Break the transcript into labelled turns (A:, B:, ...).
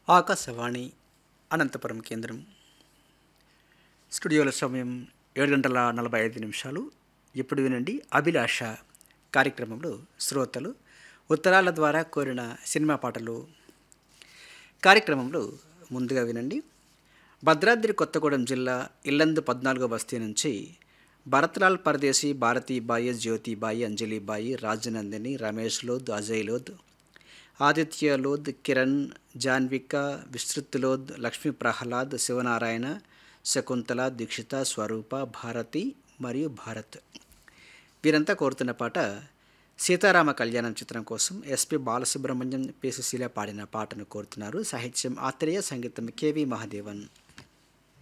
A: ఆకాశవాణి అనంతపురం కేంద్రం స్టూడియోల సమయం ఏడు గంటల నలభై ఐదు నిమిషాలు ఇప్పుడు వినండి అభిలాష కార్యక్రమంలో శ్రోతలు ఉత్తరాల ద్వారా కోరిన సినిమా పాటలు కార్యక్రమంలో ముందుగా వినండి భద్రాద్రి కొత్తగూడెం జిల్లా ఇల్లందు పద్నాలుగో బస్తీ నుంచి భరత్లాల్ పరదేశీ భారతీబాయి జ్యోతిబాయి అంజలిబాయి రాజనందిని రమేష్ లోద్ అజయ్ లోద్ ఆదిత్య లోద్ కిరణ్ జాన్విక విస్తృత్ లోద్ లక్ష్మీ ప్రహ్లాద్ శివనారాయణ శకుంతల దీక్షిత స్వరూప భారతి మరియు భారత్ వీరంతా కోరుతున్న పాట సీతారామ కళ్యాణం చిత్రం కోసం ఎస్పి బాలసుబ్రహ్మణ్యం పి సుశీల పాడిన పాటను కోరుతున్నారు సాహిత్యం ఆత్రేయ సంగీతం కేవి మహాదేవన్